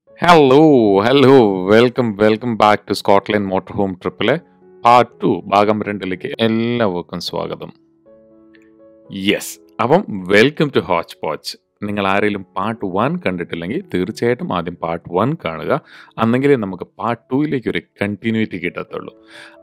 Hello hello welcome welcome back to Scotland motor home ട്രിപ്പിലെ part two ഭാഗം രണ്ടിലേക്ക് എല്ലാവർക്കും സ്വാഗതം യെസ് അപ്പം വെൽക്കം ടു ഹോച്ച് പോച്ച് നിങ്ങൾ ആരെങ്കിലും പാർട്ട് വൺ കണ്ടിട്ടില്ലെങ്കിൽ തീർച്ചയായിട്ടും ആദ്യം പാർട്ട് വൺ കാണുക അന്നെങ്കിലേ നമുക്ക് പാർട്ട് ടൂയിലേക്ക് ഒരു കണ്ടിന്യൂറ്റി കിട്ടത്തുള്ളൂ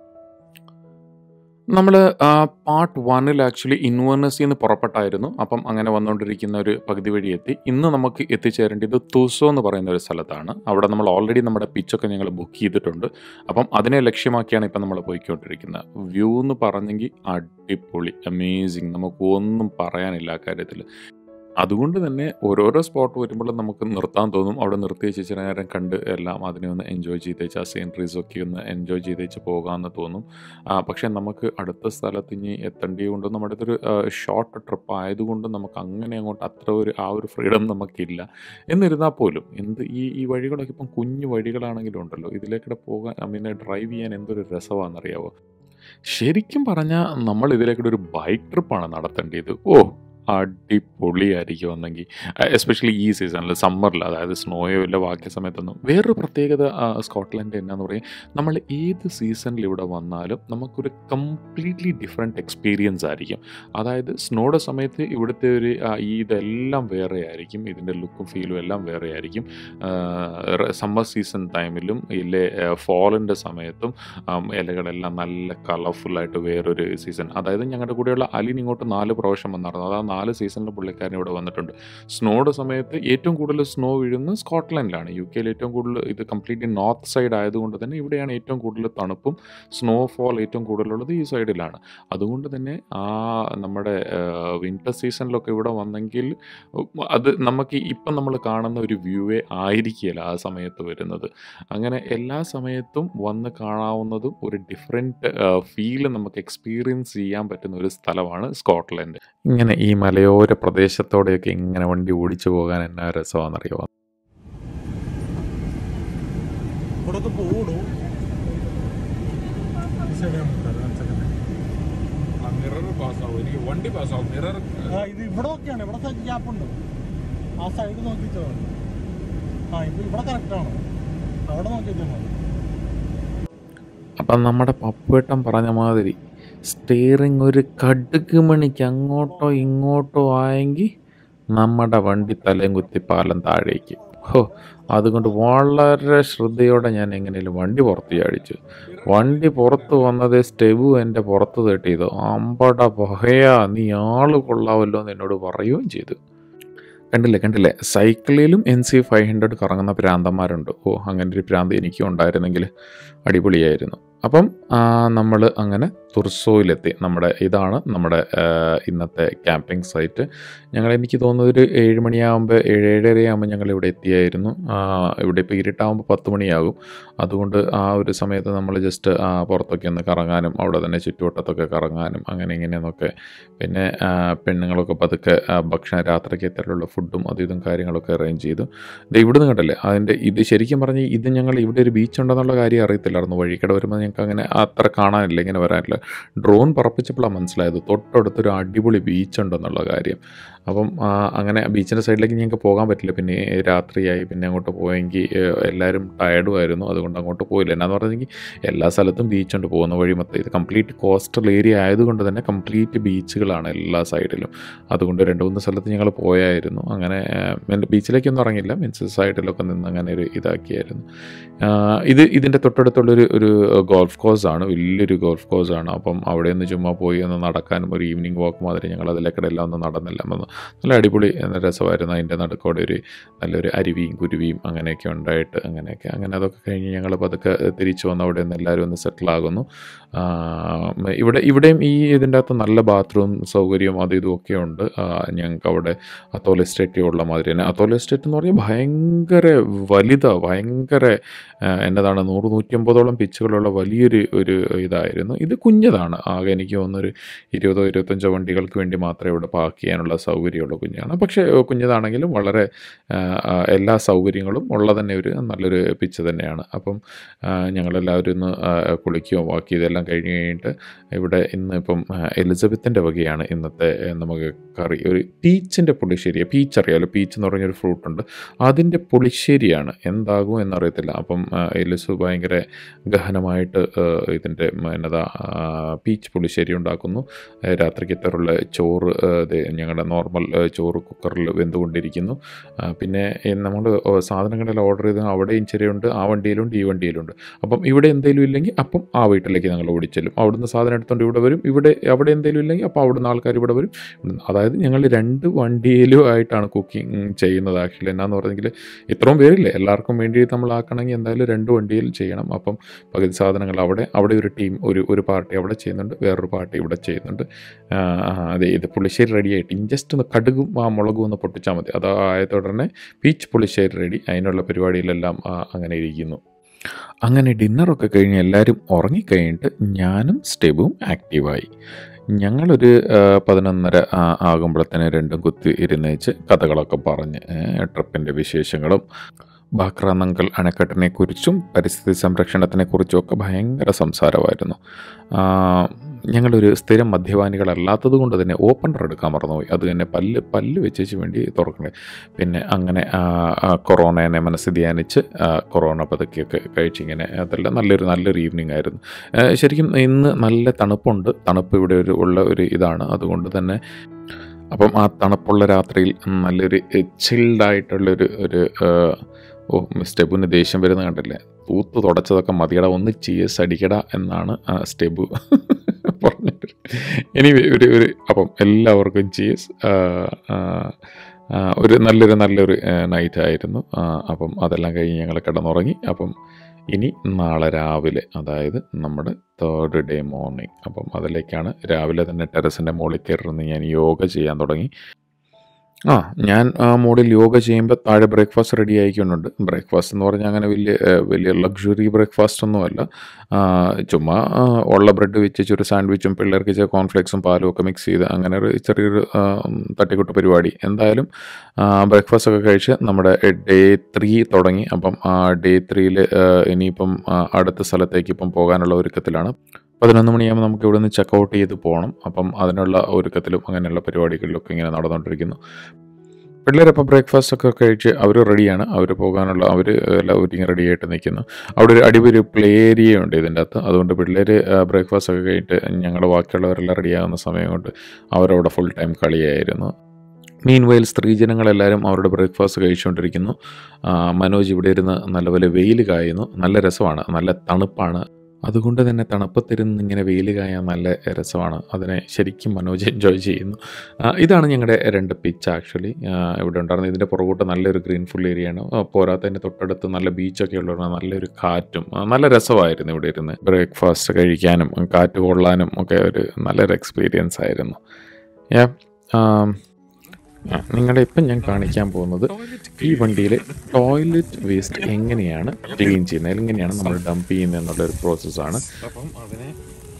നമ്മൾ പാർട്ട് വണ്ണിൽ ആക്ച്വലി ഇൻവേർണസിൽ നിന്ന് പുറപ്പെട്ടായിരുന്നു അപ്പം അങ്ങനെ വന്നുകൊണ്ടിരിക്കുന്ന ഒരു പകുതി വഴി എത്തി ഇന്ന് നമുക്ക് എത്തിച്ചേരേണ്ടത് തുസോ എന്ന് പറയുന്ന ഒരു സ്ഥലത്താണ് അവിടെ നമ്മൾ ഓൾറെഡി നമ്മുടെ പിച്ചൊക്കെ ഞങ്ങൾ ബുക്ക് ചെയ്തിട്ടുണ്ട് അപ്പം അതിനെ ലക്ഷ്യമാക്കിയാണ് ഇപ്പം നമ്മൾ പോയിക്കൊണ്ടിരിക്കുന്നത് വ്യൂ എന്ന് പറഞ്ഞെങ്കിൽ അടിപൊളി അമേസിങ് നമുക്ക് ഒന്നും പറയാനില്ല ആ കാര്യത്തിൽ അതുകൊണ്ട് തന്നെ ഓരോരോ സ്പോട്ട് വരുമ്പോഴും നമുക്ക് നിർത്താൻ തോന്നും അവിടെ നിർത്തി വെച്ച് ഇച്ചിരി നേരം കണ്ട് എല്ലാം അതിനെ ഒന്ന് എൻജോയ് ചെയ്തേച്ച് ആ സീനറീസ് ഒക്കെ ഒന്ന് എൻജോയ് ചെയ്തേച്ച് പോകാമെന്ന് തോന്നും ആ, പക്ഷേ നമുക്ക് അടുത്ത സ്ഥലത്ത് ഇനി എത്തേണ്ടിയത് കൊണ്ട് നമ്മുടെ ഇതൊരു ഷോർട്ട് ട്രിപ്പ് ആയതുകൊണ്ട് നമുക്ക് അങ്ങനെ അങ്ങോട്ട് അത്ര ഒരു ആ ഒരു ഫ്രീഡം നമുക്കില്ല എന്നിരുന്നാൽ പോലും എന്ത് ഈ ഈ വഴികളൊക്കെ ഇപ്പം കുഞ്ഞു വഴികളാണെങ്കിലും ഉണ്ടല്ലോ ഇതിലേക്കൂടെ പോകാൻ പിന്നെ ഡ്രൈവ് ചെയ്യാൻ എന്തൊരു രസമാണെന്നറിയാവോ ശരിക്കും പറഞ്ഞാൽ നമ്മൾ ഇതിലേക്കൂടെ ഒരു ബൈക്ക് ട്രിപ്പാണ് നടത്തേണ്ടത് ഓ അടിപൊളിയായിരിക്കും ഒന്നെങ്കിൽ എസ്പെഷ്യലി ഈ സീസണിൽ സമ്മറിൽ അതായത് സ്നോയോ ഇല്ല ബാക്കി സമയത്തൊന്നും വേറൊരു പ്രത്യേകത ആ, സ്കോട്ട്ലൻഡ് എന്നാന്ന് പറയും നമ്മൾ ഏത് സീസണിൽ ഇവിടെ വന്നാലും നമുക്കൊരു കംപ്ലീറ്റ്ലി ഡിഫറെൻറ്റ് എക്സ്പീരിയൻസ് ആയിരിക്കും അതായത് സ്നോയുടെ സമയത്ത് ഇവിടുത്തെ ഒരു ആ, ഈ ഇതെല്ലാം വേറെ ആയിരിക്കും ഇതിൻ്റെ ലുക്കും ഫീലും എല്ലാം വേറെ ആയിരിക്കും സമ്മർ സീസൺ ടൈമിലും ഇല്ലേ ഫോളിൻ്റെ സമയത്തും ആം, ഇലകളെല്ലാം നല്ല കളർഫുള്ളായിട്ട് വേറൊരു സീസൺ അതായത് ഞങ്ങളുടെ കൂടെയുള്ള അലിൻ ഇങ്ങോട്ട് നാല് പ്രാവശ്യം വന്നിരുന്നു അതാ നാല് സീസണിൽ പുള്ളിക്കാരൻ ഇവിടെ വന്നിട്ടുണ്ട് സ്നോയുടെ സമയത്ത് ഏറ്റവും കൂടുതൽ സ്നോ വീഴുന്നത് സ്കോട്ട്ലൻഡിലാണ് യു കെയിൽ ഏറ്റവും കൂടുതൽ ഇത് കംപ്ലീറ്റ്ലി നോർത്ത് സൈഡ് ആയതുകൊണ്ട് തന്നെ ഇവിടെയാണ് ഏറ്റവും കൂടുതൽ തണുപ്പും സ്നോഫോൾ ഏറ്റവും കൂടുതലുള്ളത് ഈ സൈഡിലാണ് അതുകൊണ്ട് തന്നെ ആ നമ്മുടെ വിൻ്റർ സീസണിലൊക്കെ ഇവിടെ വന്നെങ്കിൽ ഉം, അത് നമുക്ക് ഇപ്പം നമ്മൾ കാണുന്ന ഒരു വ്യൂവേ ആയിരിക്കില്ല ആ സമയത്ത് വരുന്നത് അങ്ങനെ എല്ലാ സമയത്തും വന്ന് കാണാവുന്നതും ഒരു ഡിഫറെൻറ്റ് ഫീല് നമുക്ക് എക്സ്പീരിയൻസ് ചെയ്യാൻ പറ്റുന്ന ഒരു സ്ഥലമാണ് സ്കോട്ട്ലൻഡ് ഇങ്ങനെ ഈ മലയോര പ്രദേശത്തോടെയൊക്കെ ഇങ്ങനെ വണ്ടി ഓടിച്ചു പോകാൻ എന്നാ രസമാണെന്നറിയോ ഇവിടൊക്കെ പോടൂ മിറർ പാസ് ആവും എനിക്ക് വണ്ടി പാസ് ആവും മിറർ ആ ഇത് ഇവിടെ ഒക്കെയാണ് ഇവിടെ സൈഡ് ഗ്യാപ്പ് ഉണ്ട് ആ സൈഡ് നോക്കിച്ചാൽ മതി ആ ഇപ്പൊ ഇവിടെ കറക്റ്റ് ആണ് അവിടെ നോക്കിച്ചാൽ മതി അപ്പം നമ്മുടെ പപ്പുവേട്ടൻ പറഞ്ഞ മാതിരി സ്റ്റിയറിംഗ് ഒരു കടുക് മണിക്ക് അങ്ങോട്ടോ ഇങ്ങോട്ടോ ആയെങ്കിൽ നമ്മുടെ വണ്ടി തലയും കുത്തി പാലം താഴേക്ക് ഹോ അതുകൊണ്ട് വളരെ ശ്രദ്ധയോടെ ഞാൻ എങ്ങനെയും വണ്ടി പുറത്ത് ചാടിച്ചു വണ്ടി പുറത്ത് വന്നത് സ്റ്റെബു എൻ്റെ പുറത്ത് തട്ടിയതോ അമ്പട പഹയാ നീ ആള് കൊള്ളാവല്ലോ എന്ന് എന്നോട് പറയുകയും ചെയ്തു കണ്ടില്ലേ കണ്ടില്ലേ സൈക്കിളിലും എൻ സി ഫൈവ് ഹൺഡ്രഡ് കറങ്ങുന്ന ഭ്രാന്തന്മാരുണ്ട് ഓ അങ്ങനെ ഒരു ഭ്രാന്ത് എനിക്കും ഉണ്ടായിരുന്നെങ്കിൽ അടിപൊളിയായിരുന്നു അപ്പം നമ്മൾ അങ്ങനെ തുർസോയിലെത്തി നമ്മുടെ ഇതാണ് നമ്മുടെ ആ, ഇന്നത്തെ ക്യാമ്പിംഗ് സൈറ്റ് ഞങ്ങൾ എനിക്ക് തോന്നുന്നത് ഒരു ഏഴ് മണിയാകുമ്പോൾ ഏഴ് ഏഴര ആകുമ്പോൾ ഞങ്ങൾ ഇവിടെ എത്തിയായിരുന്നു ആ, ഇവിടെ ഇപ്പോൾ ഇരുട്ടാകുമ്പോൾ പത്ത് മണിയാകും അതുകൊണ്ട് ആ ഒരു സമയത്ത് നമ്മൾ ജസ്റ്റ് പുറത്തൊക്കെ ഒന്ന് കറങ്ങാനും അവിടെ തന്നെ ചുറ്റുവട്ടത്തൊക്കെ കറങ്ങാനും അങ്ങനെ ഇങ്ങനെയെന്നൊക്കെ പിന്നെ ആ, പെണ്ണുങ്ങളൊക്കെ പതുക്കെ ആ, ഭക്ഷണം രാത്രിക്ക് എത്തലുള്ള ഫുഡും അതും ഇതും കാര്യങ്ങളൊക്കെ അറേഞ്ച് ചെയ്തു ഇത് ഇവിടുന്ന് കണ്ടല്ലേ അതിൻ്റെ ഇത് ശരിക്കും പറഞ്ഞ് ഇത് ഞങ്ങൾ ഇവിടെ ഒരു ബീച്ച് ഉണ്ടെന്നുള്ള കാര്യം അറിയത്തില്ലായിരുന്നു വഴിക്കടെ വരുമ്പോൾ ഞങ്ങൾക്ക് അങ്ങനെ അത്ര കാണാനില്ല ഇങ്ങനെ വരാനില്ല ഡ്രോൺ പറപ്പിച്ചപ്പോഴാണ് മനസ്സിലായത് തൊട്ടടുത്തൊരു അടിപൊളി ബീച്ച് ഉണ്ടെന്നുള്ള കാര്യം അപ്പം ആ, അങ്ങനെ ബീച്ചിൻ്റെ സൈഡിലേക്ക് ഞങ്ങൾക്ക് പോകാൻ പറ്റില്ല പിന്നെ രാത്രിയായി പിന്നെ അങ്ങോട്ട് പോയെങ്കിൽ ഏഹ്, എല്ലാവരും ടയർഡും ആയിരുന്നു അതുകൊണ്ട് അങ്ങോട്ട് പോയില്ല എന്നാന്ന് പറഞ്ഞെങ്കിൽ എല്ലാ സ്ഥലത്തും ബീച്ചുണ്ട് പോകുന്ന വഴി മൊത്തം ഇത് കംപ്ലീറ്റ് കോസ്റ്റൽ ഏരിയ ആയതുകൊണ്ട് തന്നെ കംപ്ലീറ്റ് ബീച്ചുകളാണ് എല്ലാ സൈഡിലും അതുകൊണ്ട് രണ്ട് മൂന്ന് സ്ഥലത്ത് ഞങ്ങൾ പോയായിരുന്നു അങ്ങനെ ഏഹ്, ബീച്ചിലേക്കൊന്നും ഇറങ്ങില്ല മീൻസ് സൈഡിലൊക്കെ നിന്ന് അങ്ങനെ ഒരു ഇതാക്കിയായിരുന്നു ആ, ഇത് ഇതിൻ്റെ തൊട്ടടുത്തുള്ളൊരു ഒരു ഗോൾഫ് കോഴ്സാണ് വലിയൊരു ഗോൾഫ് കോഴ്സാണ് അപ്പം അവിടെ നിന്ന് ചുമ്മാ പോയി ഒന്ന് നടക്കാനും ഒരു ഈവനിങ് വാക്ക് മാതിരി ഞങ്ങൾ അതിലേക്കൂടെ എല്ലാം ഒന്ന് നടന്നെല്ലാം വന്നു നല്ല അടിപൊളി എന്ന രസമായിരുന്നു അതിൻ്റെ നടുക്കോടെ ഒരു നല്ലൊരു അരുവിയും കുരുവിയും അങ്ങനെയൊക്കെ ഉണ്ടായിട്ട് അങ്ങനെയൊക്കെ അങ്ങനെ അതൊക്കെ കഴിഞ്ഞ് ഞങ്ങൾ പതുക്കെ തിരിച്ചു വന്ന് അവിടെ നിന്ന് എല്ലാവരും ഒന്ന് സെറ്റിലാകുന്നു ആ, ഇവിടെ ഇവിടെയും ഈ ഇതിൻ്റെ അകത്ത് നല്ല ബാത്റൂം സൗകര്യവും അതും ഇതും ഒക്കെ ഉണ്ട് ആ, ഞങ്ങൾക്ക് അവിടെ അത്തോൾ എസ്റ്റേറ്റ് ഉള്ള മാതിരി തന്നെ അത്തോൾ എസ്റ്റേറ്റ് എന്ന് പറഞ്ഞാൽ ഭയങ്കര വലുതാണ് ഭയങ്കര ആ, എന്നതാണ് നൂറ് നൂറ്റമ്പതോളം പിച്ചുകളുള്ള വലിയ വലിയൊരു ഒരു ഇതായിരുന്നു ഇത് കുഞ്ഞതാണ് ആകെ എനിക്ക് തോന്നുന്നൊരു ഇരുപതോ ഇരുപത്തഞ്ചോ വണ്ടികൾക്ക് വേണ്ടി മാത്രമേ ഇവിടെ പാർക്ക് ചെയ്യാനുള്ള സൗകര്യമുള്ള കുഞ്ഞാണ് പക്ഷേ കുഞ്ഞതാണെങ്കിലും വളരെ ആ, ആ, എല്ലാ സൗകര്യങ്ങളും ഉള്ള തന്നെ ഒരു നല്ലൊരു പിച്ച് തന്നെയാണ് അപ്പം ആ, ഞങ്ങളെല്ലാവരും ഇന്ന് ആ, കുളിക്കുകയോ വാക്ക് ചെയ്തെല്ലാം കഴിഞ്ഞ് കഴിഞ്ഞിട്ട് ഇവിടെ ഇന്ന് ഇപ്പം ആ, എലിസബത്തിൻ്റെ വകയാണ് ഇന്നത്തെ ആ, നമുക്ക് കറി ഒരു പീച്ചിൻ്റെ പുളിശ്ശേരി പീച്ച് അറിയാമല്ലോ പീച്ച് എന്ന് പറഞ്ഞൊരു ഫ്രൂട്ട് ഉണ്ട് അതിൻ്റെ പുളിശ്ശേരിയാണ് എന്താകും എന്നറിയത്തില്ല അപ്പം ആ, എലിസു ഭയങ്കര ഗഹനമായിട്ട് ആ, ഇതിൻ്റെ എന്നതാ ആ, പീച്ച് പുളിശ്ശേരി ഉണ്ടാക്കുന്നു ആ, രാത്രിക്കത്തറുള്ള ചോറ് ആ, ദേ ഞങ്ങളുടെ നോർമൽ ആ, ചോറ് കുക്കറിൽ വെന്തുകൊണ്ടിരിക്കുന്നു ആ, പിന്നെ നമ്മൾ സാധനങ്ങളെല്ലാം ഓർഡർ ചെയ്ത് അവിടെയും ചെറിയുണ്ട് ആ വണ്ടിയിലുണ്ട് ഈ വണ്ടിയിലുണ്ട് അപ്പം ഇവിടെ എന്തെങ്കിലും ഇല്ലെങ്കിൽ അപ്പം ആ വീട്ടിലേക്ക് ഞങ്ങൾ ഓടിച്ചെല്ലും അവിടുന്ന് സാധനം എടുത്തുകൊണ്ട് ഇവിടെ വരും ഇവിടെ അവിടെ എന്തെങ്കിലും ഇല്ലെങ്കിൽ അപ്പോൾ അവിടുന്ന് ആൾക്കാർ ഇവിടെ വരും ഇവിടുന്ന് അതായത് ഞങ്ങൾ രണ്ട് വണ്ടിയിലും ആയിട്ടാണ് കുക്കിംഗ് ചെയ്യുന്നത് ആക്ച്വലി എന്നാന്ന് പറഞ്ഞെങ്കിൽ ഇത്രയും പേരില്ലേ എല്ലാവർക്കും വേണ്ടി നമ്മൾ ആക്കണമെങ്കിൽ എന്തായാലും രണ്ട് വണ്ടിയിൽ ചെയ്യണം അപ്പം പകുതി സാധനങ്ങൾ അവിടെ അവിടെ ഒരു ടീം ഒരു ഒരു പാർട്ടി അവിടെ ചെയ്യുന്നുണ്ട് വേറൊരു പാർട്ടി ഇവിടെ ചെയ്യുന്നുണ്ട് ആ, ആ, അതെ ഇത് പുളിശ്ശേരി റെഡി ആയിട്ട് ജസ്റ്റ് ഒന്ന് കടുകും ആ മുളകും ഒന്ന് പൊട്ടിച്ചാൽ മതി അത് ആയത ഉടനെ പീച്ച് പുളിശ്ശേരി റെഡി അതിനുള്ള പരിപാടിയിലെല്ലാം ആ, അങ്ങനെ ഇരിക്കുന്നു അങ്ങനെ ഡിന്നറൊക്കെ കഴിഞ്ഞ് എല്ലാവരും ഉറങ്ങിക്കഴിഞ്ഞിട്ട് ഞാനും സ്റ്റെബും ആക്റ്റീവായി ഞങ്ങളൊരു ആ, പതിനൊന്നര ആ, ആകുമ്പോഴത്തേന് രണ്ടും കുത്തി ഇരുന്നേച്ച് കഥകളൊക്കെ പറഞ്ഞ് ട്രിപ്പിൻ്റെ വിശേഷങ്ങളും ബാക്രാനങ്കൽ അണക്കെട്ടിനെക്കുറിച്ചും പരിസ്ഥിതി സംരക്ഷണത്തിനെക്കുറിച്ചും ഒക്കെ ഭയങ്കര സംസാരമായിരുന്നു ആ, ഞങ്ങളൊരു സ്ഥിരം മദ്യപാനികളല്ലാത്തത് കൊണ്ട് തന്നെ ഓപ്പണർ എടുക്കാൻ മറന്നുപോയി അത് തന്നെ പല്ല് പല്ല് വെച്ചേച്ച് വേണ്ടി തുറക്കണേ പിന്നെ അങ്ങനെ ആ, ആ, കൊറോണയെ മനസ്സ് ധ്യാനിച്ച് ആ, കൊറോണ പതുക്കിയൊക്കെ കഴിച്ചിങ്ങനെ അതെല്ലാം നല്ലൊരു നല്ലൊരു ഈവനിങ് ആയിരുന്നു ആ, ശരിക്കും ഇന്ന് നല്ല തണുപ്പുണ്ട് തണുപ്പ് ഇവിടെ ഒരു ഉള്ള ഒരു ഇതാണ് അതുകൊണ്ട് തന്നെ അപ്പം ആ തണുപ്പുള്ള രാത്രിയിൽ നല്ലൊരു ചിൽഡായിട്ടുള്ളൊരു ഒരു ആ, ഓ സ്റ്റെബുവിന് ദേഷ്യം വരുന്ന കണ്ടില്ലേ തൂത്ത് തുടച്ചതൊക്കെ മതിയടാ ഒന്ന് ചീസ് അടിക്കടാ എന്നാണ് ആ സ്റ്റെബു പറഞ്ഞത് ഇനി ഒരു ഒരു അപ്പം എല്ലാവർക്കും ചീസ് ഒരു നല്ലൊരു നല്ലൊരു നൈറ്റ് ആയിരുന്നു ആ, അപ്പം അതെല്ലാം കഴിഞ്ഞ് ഞങ്ങൾ കിടന്നുറങ്ങി അപ്പം ഇനി നാളെ രാവിലെ അതായത് നമ്മുടെ തേർഡ് ഡേ മോർണിംഗ് അപ്പം അതിലേക്കാണ് രാവിലെ തന്നെ ടെറസിൻ്റെ മുകളിൽ കയറുന്ന ഞാൻ യോഗ ചെയ്യാൻ തുടങ്ങി ആ ഞാൻ ആ മോഡിൽ യോഗ ചെയ്യുമ്പോൾ താഴെ ബ്രേക്ക്ഫാസ്റ്റ് റെഡി ആയിക്കൊണ്ടുണ്ട് ബ്രേക്ക്ഫാസ്റ്റ് എന്ന് പറഞ്ഞാൽ അങ്ങനെ വലിയ ഏഹ്, വലിയ ലക്ഷറി ബ്രേക്ക്ഫാസ്റ്റ് ഒന്നുമല്ല ആ, ചുമ്മാ ആ, ഉള്ള ബ്രെഡ് വെച്ച് ഒരു സാൻഡ്വിച്ചും പിള്ളേർക്ക് ഇച്ചിരി കോൺഫ്ലെക്സും പാലും ഒക്കെ മിക്സ് ചെയ്ത് അങ്ങനെ ഒരു ചെറിയൊരു ആ, തട്ടിക്കൂട്ട് പരിപാടി എന്തായാലും ബ്രേക്ക്ഫാസ്റ്റ് ഒക്കെ കഴിച്ച് നമ്മുടെ ഡേ ത്രീ തുടങ്ങി അപ്പം ആ ഡേ ത്രീയിൽ ഇനിയിപ്പം ആ, അടുത്ത സ്ഥലത്തേക്ക് ഇപ്പം പോകാനുള്ള ഒരുക്കത്തിലാണ് പതിനൊന്ന് മണിയാകുമ്പോൾ നമുക്ക് ഇവിടെ നിന്ന് ചെക്കൗട്ട് ചെയ്ത് പോകണം അപ്പം അതിനുള്ള ഒരുക്കത്തിലും അങ്ങനെയുള്ള പരിപാടികളിലൊക്കെ ഇങ്ങനെ നടന്നുകൊണ്ടിരിക്കുന്നു പിള്ളേരപ്പം ബ്രേക്ക്ഫാസ്റ്റ് ഒക്കെ കഴിച്ച് അവർ റെഡിയാണ് അവർ പോകാനുള്ള അവർ എല്ലാം ഒരുങ്ങി റെഡി ആയിട്ട് നിൽക്കുന്നു അവിടെ ഒരു അടിപൊളി പ്ലേ ഏരിയ ഉണ്ട് ഇതിൻ്റെ അകത്ത് അതുകൊണ്ട് പിള്ളേർ ബ്രേക്ക്ഫാസ്റ്റ് ഒക്കെ കഴിഞ്ഞിട്ട് ഞങ്ങൾ ബാക്കിയുള്ളവരെല്ലാം റെഡിയാകുന്ന സമയം കൊണ്ട് അവരവിടെ ഫുൾ ടൈം കളിയായിരുന്നു മീൻ വയൽ സ്ത്രീജനങ്ങളെല്ലാവരും അവരുടെ ബ്രേക്ക്ഫാസ്റ്റ് കഴിച്ചുകൊണ്ടിരിക്കുന്നു ആ, മനോജ് ഇവിടെ ഇരുന്ന് നല്ലപോലെ വെയിൽ കായുന്നു നല്ല രസമാണ് നല്ല തണുപ്പാണ് അതുകൊണ്ട് തന്നെ തണുപ്പത്തിരുന്ന് ഇങ്ങനെ വെയിൽ കായാൻ നല്ല രസമാണ് അതിനെ ശരിക്കും മനോജ് എൻജോയ് ചെയ്യുന്നു ആ, ഇതാണ് ഞങ്ങളുടെ രണ്ട് പിച്ച് ആക്ച്വലി ഇവിടെ ഉണ്ടായിരുന്നത് ഇതിൻ്റെ പുറകോട്ട് നല്ലൊരു ഗ്രീൻ ഫുൾ ഏരിയയാണ് ആ, പോരാത്തതിൻ്റെ തൊട്ടടുത്ത് നല്ല ബീച്ചൊക്കെ ഉള്ളതാണ് നല്ലൊരു കാറ്റും ആ, നല്ല രസമായിരുന്നു ഇവിടെ ഇരുന്ന് ബ്രേക്ക്ഫാസ്റ്റ് കഴിക്കാനും കാറ്റ് കൊള്ളാനും ഒക്കെ ഒരു നല്ലൊരു എക്സ്പീരിയൻസ് ആയിരുന്നു യാ നിങ്ങളെ ഇപ്പം ഞാൻ കാണിക്കാൻ പോകുന്നത് ഈ വണ്ടിയിൽ ടോയ്ലറ്റ് വേസ്റ്റ് എങ്ങനെയാണ് ക്ലീൻ ചെയ്യുന്നത് എങ്ങനെയാണ് നമ്മൾ ഡംപ് ചെയ്യുന്നത് എന്നുള്ള ഒരു പ്രോസസ്സാണ് അപ്പം അതിനെ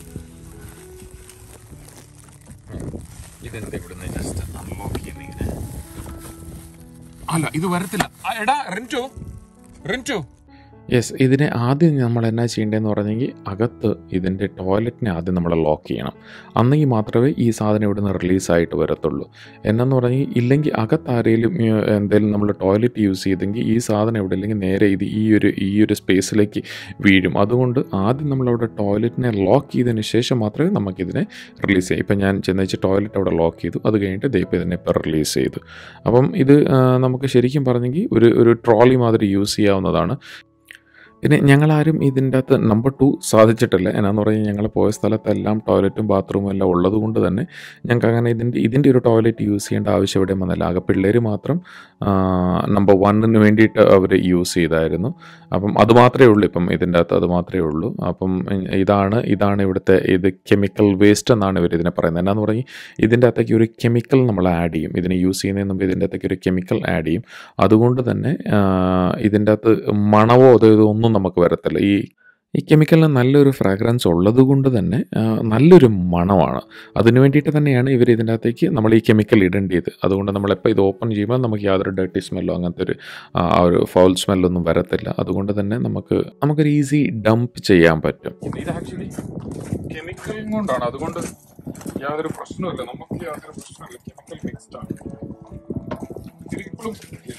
ഇതെന്താ ഇവിടുന്ന് ജസ്റ്റ് അൺലോക്ക് ചെയ്യുന്നിങ്ങനെ അല്ല ഇത് വരത്തില്ല ആ, എടാ റിൻറ്റു റിൻറ്റു യെസ് ഇതിനെ ആദ്യം നമ്മൾ എന്നാ ചെയ്യേണ്ടതെന്ന് പറഞ്ഞെങ്കിൽ അകത്ത് ഇതിൻ്റെ ടോയ്ലറ്റിനെ ആദ്യം നമ്മൾ ലോക്ക് ചെയ്യണം അന്നെങ്കിൽ മാത്രമേ ഈ സാധനം ഇവിടെ നിന്ന് റിലീസായിട്ട് വരത്തുള്ളൂ എന്നു പറഞ്ഞെങ്കിൽ ഇല്ലെങ്കിൽ അകത്ത് ആരെങ്കിലും എന്തെങ്കിലും നമ്മൾ ടോയ്ലറ്റ് യൂസ് ചെയ്തെങ്കിൽ ഈ സാധനം ഇവിടെ ഇല്ലെങ്കിൽ നേരെ ഇത് ഈ ഒരു ഈ ഒരു സ്പേസിലേക്ക് വീഴും അതുകൊണ്ട് ആദ്യം നമ്മളവിടെ ടോയ്ലറ്റിനെ ലോക്ക് ചെയ്തതിന് ശേഷം മാത്രമേ നമുക്കിതിനെ റിലീസ് ചെയ്യാം ഇപ്പം ഞാൻ ചെന്ന് വെച്ച് ടോയ്ലറ്റ് അവിടെ ലോക്ക് ചെയ്തു അത് കഴിഞ്ഞിട്ട് ദേ ഇപ്പം ഇതിനെ ഇപ്പോൾ റിലീസ് ചെയ്തു അപ്പം ഇത് ആ, നമുക്ക് ശരിക്കും പറഞ്ഞെങ്കിൽ ഒരു ഒരു ട്രോളി മാതിരി യൂസ് ചെയ്യാവുന്നതാണ് പിന്നെ ഞങ്ങളാരും ഇതിൻ്റെ അകത്ത് നമ്പർ ടു സാധിച്ചിട്ടില്ല എന്നാന്ന് പറഞ്ഞാൽ ഞങ്ങൾ പോയ സ്ഥലത്തെല്ലാം ടോയ്ലറ്റും ബാത്റൂമും എല്ലാം ഉള്ളത് കൊണ്ട് തന്നെ ഞങ്ങൾക്ക് അങ്ങനെ ഇതിൻ്റെ ഇതിൻ്റെ ഒരു ടോയ്ലറ്റ് യൂസ് ചെയ്യേണ്ട ആവശ്യം എവിടെയും വന്നില്ല ആകെ പിള്ളേർ മാത്രം നമ്പർ വണ്ണിന് വേണ്ടിയിട്ട് അവർ യൂസ് ചെയ്തായിരുന്നു അപ്പം അത് മാത്രമേ ഉള്ളൂ ഇപ്പം ഇതിൻ്റെ അകത്ത് അത് മാത്രമേ ഉള്ളൂ അപ്പം ഇതാണ് ഇതാണ് ഇവിടുത്തെ ഇത് കെമിക്കൽ വേസ്റ്റ് എന്നാണ് ഇവർ ഇതിനെ പറയുന്നത് എന്നാന്ന് പറഞ്ഞാൽ ഇതിൻ്റെ അകത്തേക്ക് ഒരു കെമിക്കൽ നമ്മൾ ആഡ് ചെയ്യും ഇതിനെ യൂസ് ചെയ്യുന്നതിന് മുമ്പ് ഇതിൻ്റെ അകത്തേക്ക് ഒരു കെമിക്കൽ ആഡ് ചെയ്യും അതുകൊണ്ട് തന്നെ ആ, ഇതിൻ്റെ അകത്ത് മണവോ അതോ ഇതോ ഒന്നും നമുക്ക് വരത്തില്ല ഈ ഈ കെമിക്കലിന് നല്ലൊരു ഫ്രാഗ്രൻസ് ഉള്ളത് കൊണ്ട് തന്നെ ആ, നല്ലൊരു മണമാണ് അതിന് വേണ്ടിയിട്ട് തന്നെയാണ് ഇവർ ഇതിൻ്റെ അകത്തേക്ക് നമ്മൾ ഈ കെമിക്കൽ ഇടേണ്ടത് അതുകൊണ്ട് നമ്മളെപ്പോൾ ഇത് ഓപ്പൺ ചെയ്യുമ്പോൾ നമുക്ക് യാതൊരു ഡേർട്ടി സ്മെല്ലോ അങ്ങനത്തെ ഒരു ആ ആ ഒരു ഫൗൾ സ്മെല്ലൊന്നും വരത്തില്ല അതുകൊണ്ട് തന്നെ നമുക്ക് നമുക്കൊരു ഈസി ഡംപ് ചെയ്യാൻ പറ്റും ഇത് ആക്ച്വലി കെമിക്കൽ കൊണ്ടാണ് അതുകൊണ്ട് യാതൊരു പ്രശ്നമില്ല നമുക്ക് യാതൊരു പ്രശ്നമില്ല കെമിക്കൽ മിക്സ്ഡ് ആണ് ഇതിപ്പോഴും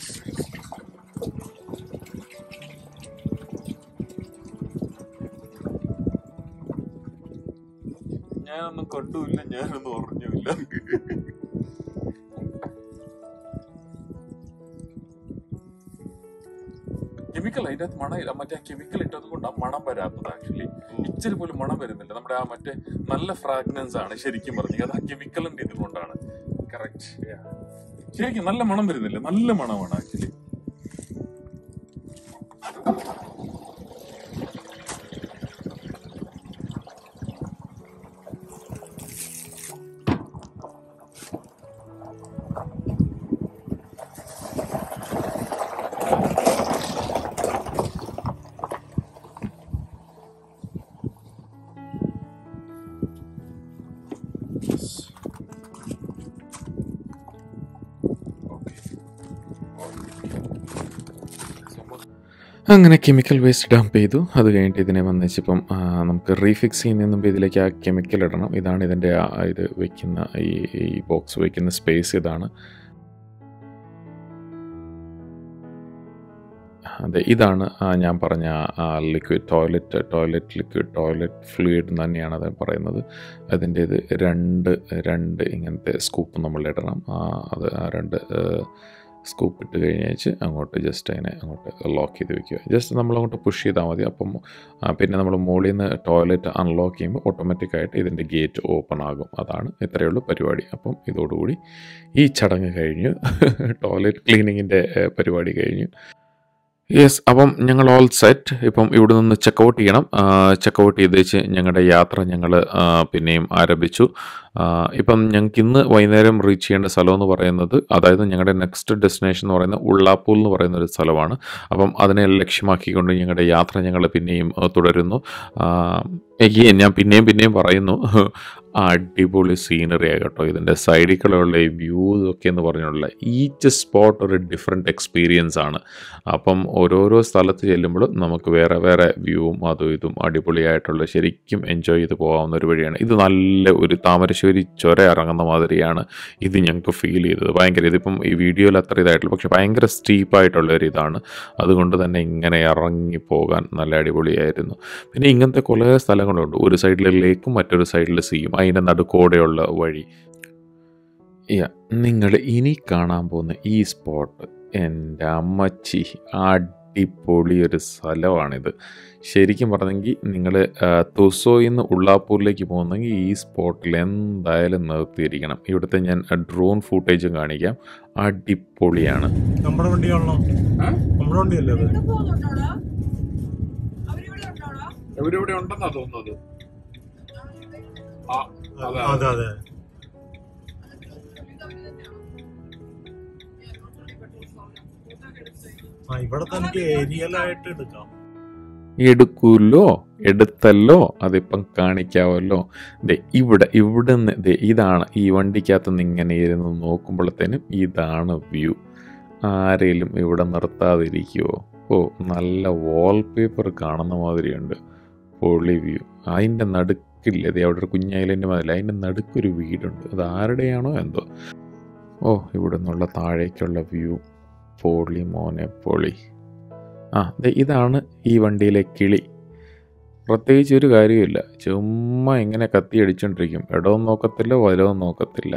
ഞാനൊന്നും കണ്ടുമില്ല ഞാനൊന്നും അറിഞ്ഞുമില്ല കെമിക്കൽ അതിൻ്റെ അകത്ത് മണം മറ്റേ കെമിക്കൽ ഇട്ടത് കൊണ്ടാണ് മണം വരാത്തത് ആക്ച്വലി ഇച്ചിരി പോലും മണം വരുന്നില്ല നമ്മുടെ ആ മറ്റേ നല്ല ഫ്രാഗ്രൻസ് ആണ് ശരിക്കും പറഞ്ഞത് അത് ആ കെമിക്കലിന്റെ ഇത് കൊണ്ടാണ് കറക്റ്റ് ശരിക്കും നല്ല മണം വരുന്നില്ല നല്ല മണമാണ് ആക്ച്വലി അങ്ങനെ കെമിക്കൽ വേസ്റ്റ് ഡംപ് ചെയ്തു അത് കഴിഞ്ഞിട്ട് ഇതിനെ വന്നിച്ചിപ്പം ആ, നമുക്ക് റീഫിക്സ് ചെയ്യുന്ന മുമ്പ് ഇതിലേക്ക് ആ കെമിക്കൽ ഇടണം ഇതാണ് ഇതിൻ്റെ ആ ഇത് വെക്കുന്ന ഈ ഈ ബോക്സ് വെക്കുന്ന സ്പേസ് ഇതാണ് അതെ ഇതാണ് ആ ഞാൻ പറഞ്ഞ liquid toilet toilet liquid toilet fluid തന്നെയാണ് അത് പറയുന്നത് അതിൻ്റെ ഇത് രണ്ട് രണ്ട് ഇങ്ങനത്തെ സ്കൂപ്പ് നമ്മൾ ഇടണം ആ, അത് ആ രണ്ട് സ്കൂപ്പ് ഇട്ട് കഴിഞ്ഞേച്ച് അങ്ങോട്ട് ജസ്റ്റ് അതിനെ അങ്ങോട്ട് ലോക്ക് ചെയ്ത് വെക്കുക ജസ്റ്റ് നമ്മൾ അങ്ങോട്ട് പുഷ് ചെയ്താൽ മതി അപ്പം ആ, പിന്നെ നമ്മൾ മുകളിൽ നിന്ന് ടോയ്ലറ്റ് അൺലോക്ക് ചെയ്യുമ്പോൾ ഓട്ടോമാറ്റിക്കായിട്ട് ഇതിൻ്റെ ഗേറ്റ് ഓപ്പൺ ആകും അതാണ് ഇത്രയേ ഉള്ളൂ പരിപാടി അപ്പം ഇതോടുകൂടി ഈ ചടങ്ങ് കഴിഞ്ഞു ടോയ്ലറ്റ് ക്ലീനിങ്ങിൻ്റെ പരിപാടി കഴിഞ്ഞു യെസ് അപ്പം ഞങ്ങൾ ഓൾ സെറ്റ് ഇപ്പം ഇവിടെ നിന്ന് ചെക്കൗട്ട് ചെയ്യണം ചെക്കൗട്ട് ചെയ്ത് വെച്ച് ഞങ്ങളുടെ യാത്ര ഞങ്ങൾ പിന്നെയും ആരംഭിച്ചു ആ, ഇപ്പം ഞങ്ങൾക്ക് ഇന്ന് വൈകുന്നേരം റീച്ച് ചെയ്യേണ്ട സ്ഥലം എന്ന് പറയുന്നത് അതായത് ഞങ്ങളുടെ നെക്സ്റ്റ് ഡെസ്റ്റിനേഷൻ എന്ന് പറയുന്നത് ഉള്ളാപ്പൂൽ എന്ന് പറയുന്ന ഒരു സ്ഥലമാണ് അപ്പം അതിനെ ലക്ഷ്യമാക്കിക്കൊണ്ട് ഞങ്ങളുടെ യാത്ര ഞങ്ങൾ പിന്നെയും ആ, തുടരുന്നു എഗെയിൻ ഞാൻ പിന്നെയും പിന്നെയും പറയുന്നു അടിപൊളി സീനറി കേട്ടോ ഇതിൻ്റെ സൈഡിൽ ഈ വ്യൂ ഒക്കെ എന്ന് പറഞ്ഞുള്ള ഈച്ച് സ്പോട്ട് ഒരു ഡിഫറെൻറ്റ് എക്സ്പീരിയൻസ് ആണ് അപ്പം ഓരോരോ സ്ഥലത്ത് ചെല്ലുമ്പോഴും നമുക്ക് വേറെ വേറെ വ്യൂവും അതും ഇതും അടിപൊളിയായിട്ടുള്ള ശരിക്കും എൻജോയ് ചെയ്ത് പോകാവുന്ന ഒരു വഴിയാണ് ഇത് നല്ല ഒരു താമരശ്ശേരി ചുര ഇറങ്ങുന്ന മാതിരിയാണ് ഇത് ഞങ്ങൾക്ക് ഫീൽ ചെയ്തത് ഭയങ്കര ഇതിപ്പം ഈ വീഡിയോയിൽ അത്ര ഇതായിട്ടുള്ള പക്ഷെ ഭയങ്കര സ്റ്റീപ്പായിട്ടുള്ള ഒരു ഇതാണ് അതുകൊണ്ട് തന്നെ ഇങ്ങനെ ഇറങ്ങി പോകാൻ നല്ല അടിപൊളിയായിരുന്നു പിന്നെ ഇങ്ങനത്തെ കുറേ സ്ഥലങ്ങളുണ്ട് ഒരു സൈഡിൽ ലേക്കും മറ്റൊരു സൈഡിൽ സീയും അതിൻ്റെ നടുക്കോടെയുള്ള വഴി നിങ്ങൾ ഇനി കാണാൻ പോകുന്ന ഈ സ്പോട്ട് എൻ്റെ അമ്മച്ചി അടിപൊളി ഒരു സ്ഥലമാണിത് ശരിക്കും പറഞ്ഞെങ്കിൽ നിങ്ങൾ തുസോയിൽ നിന്ന് ഉള്ളാപ്പൂരിലേക്ക് പോകുന്നെങ്കിൽ ഈ സ്പോട്ടിൽ എന്തായാലും നിർത്തിയിരിക്കണം ഇവിടുത്തെ ഞാൻ ഡ്രോൺ ഫൂട്ടേജും കാണിക്കാം അടിപൊളിയാണ് നമ്മുടെ വണ്ടിയാണല്ലോ നമ്മുടെ വണ്ടിയല്ലേ അത് ഇവിടെ പോകുന്നുണ്ടോടാ അവരിവിടെ ഉണ്ടോടാ എവിടെ ഉണ്ടെന്നാ തോന്നുന്നത് ആ അതെ അതെ അതെ ആ ഇവിടെ തനിക്ക് ഏരിയലായിട്ട് എടുക്കാം എടുക്കൂല്ലോ എടുത്തല്ലോ അതിപ്പം കാണിക്കാവല്ലോ ദേ ഇവിടെ ഇവിടെ നിന്ന് ദേ ഇതാണ് ഈ വണ്ടിക്കകത്ത് നിന്ന് ഇങ്ങനെ ഇരുന്ന് നോക്കുമ്പോഴത്തേനും ഇതാണ് വ്യൂ ആരെങ്കിലും ഇവിടെ നിർത്താതിരിക്കുമോ ഓ നല്ല വാൾപേപ്പർ കാണുന്ന മാതിരിയുണ്ട് പൊളി വ്യൂ അതിൻ്റെ നടുക്കില്ല ദേ അവിടെ ഒരു കുഞ്ഞൈലൻ്റെ മാതിരി അതിൻ്റെ നടുക്കൊരു വീടുണ്ട് അത് ആരുടെയാണോ എന്തോ ഓ ഇവിടെ നിന്നുള്ള താഴേക്കുള്ള വ്യൂ പൊളി മോനെ പൊളി ആ ദേ ഇതാണ് ഈ വണ്ടിയിലെ കിളി പ്രത്യേകിച്ച് ഒരു കാര്യമില്ല ചുമ്മാ ഇങ്ങനെ കത്തി അടിച്ചോണ്ടിരിക്കും ഇടവും നോക്കത്തില്ല വലവും നോക്കത്തില്ല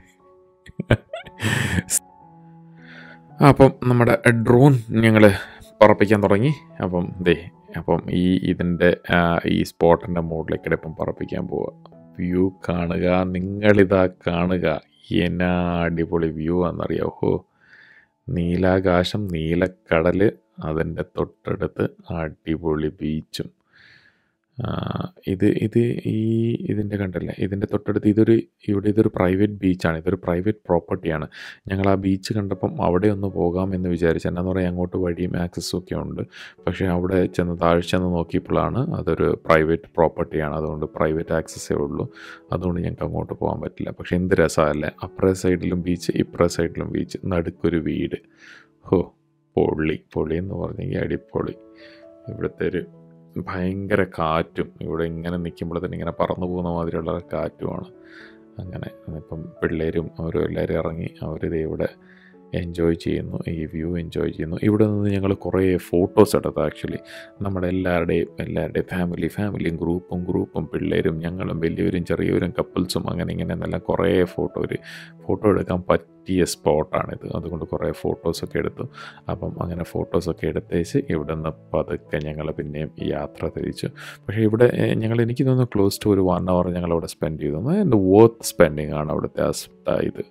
അപ്പം നമ്മുടെ ഡ്രോൺ ഞങ്ങൾ പറപ്പിക്കാൻ തുടങ്ങി അപ്പം ദേ അപ്പം ഈ ഇതിൻ്റെ ഈ സ്പോട്ടിൻ്റെ മുകളിലേക്കിടെ ഇപ്പം പറപ്പിക്കാൻ പോവുക വ്യൂ കാണുക നിങ്ങളിതാ കാണുക എന്നാ അടിപൊളി വ്യൂ ആണെന്നറിയാവോ നീലാകാശം നീലക്കടൽ അതിൻ്റെ തൊട്ടടുത്ത് അടിപൊളി ബീച്ചും ആ, ഇത് ഇത് ഈ ഇതിൻ്റെ കണ്ടല്ലേ ഇതിൻ്റെ തൊട്ടടുത്ത് ഇതൊരു ഇവിടെ ഇതൊരു പ്രൈവറ്റ് ബീച്ചാണ് ഇതൊരു പ്രൈവറ്റ് പ്രോപ്പർട്ടിയാണ് ഞങ്ങൾ ആ ബീച്ച് കണ്ടപ്പം അവിടെ ഒന്ന് പോകാം എന്ന് വിചാരിച്ചു എന്നാന്ന് പറയാൻ അങ്ങോട്ട് വഴിയും ആക്സസും ഒക്കെ ഉണ്ട് പക്ഷേ അവിടെ ചെന്ന് താഴെ ചെന്ന് നോക്കിയപ്പോഴാണ് അതൊരു പ്രൈവറ്റ് പ്രോപ്പർട്ടിയാണ് അതുകൊണ്ട് പ്രൈവറ്റ് ആക്സസേ ഉള്ളൂ അതുകൊണ്ട് ഞങ്ങൾക്ക് അങ്ങോട്ട് പോകാൻ പറ്റില്ല പക്ഷേ എന്ത് രസമല്ലേ അപ്പുറേ സൈഡിലും ബീച്ച് ഇപ്പുറേ സൈഡിലും ബീച്ച് നടുക്കൊരു വീട് ഹോ പൊള്ളി പൊളി എന്ന് പറഞ്ഞെങ്കിൽ അടിപൊളി ഇവിടുത്തെ ഒരു ഭയങ്കര കാറ്റും ഇവിടെ ഇങ്ങനെ നിൽക്കുമ്പോൾ തന്നെ ഇങ്ങനെ പറന്നു പോകുന്ന മാതിരിയുള്ള കാറ്റുമാണ് അങ്ങനെ ഇപ്പം പിള്ളേരും അവരും എല്ലാവരും ഇറങ്ങി അവരിത് ഇവിടെ എൻജോയ് ചെയ്യുന്നു ഈ വ്യൂ എൻജോയ് ചെയ്യുന്നു ഇവിടെ നിന്ന് ഞങ്ങൾ കുറേ ഫോട്ടോസ് എടുത്തു ആക്ച്വലി നമ്മുടെ എല്ലാവരുടെയും എല്ലാവരുടെയും ഫാമിലി ഫാമിലിയും ഗ്രൂപ്പും ഗ്രൂപ്പും പിള്ളേരും ഞങ്ങളും വലിയവരും ചെറിയവരും കപ്പിൾസും അങ്ങനെ ഇങ്ങനെ എന്നെല്ലാം കുറേ ഫോട്ടോ ഒരു ഫോട്ടോ എടുക്കാൻ പറ്റിയ സ്പോട്ടാണിത് അതുകൊണ്ട് കുറേ ഫോട്ടോസൊക്കെ എടുത്തു അപ്പം അങ്ങനെ ഫോട്ടോസൊക്കെ എടുത്തേച്ച് ഇവിടെ നിന്ന് പതുക്കെ ഞങ്ങൾ പിന്നെയും യാത്ര തിരിച്ചു പക്ഷേ ഇവിടെ ഏഹ്, ഞങ്ങൾ എനിക്ക് തോന്നുന്നു ക്ലോസ് ടു ഒരു വൺ അവർ ഞങ്ങൾ അവിടെ സ്പെൻഡ് ചെയ്തു അതിൻ്റെ വർത്ത് സ്പെൻഡിങ് ആണ് അവിടുത്തെ ആ സ്- ആ ഇത്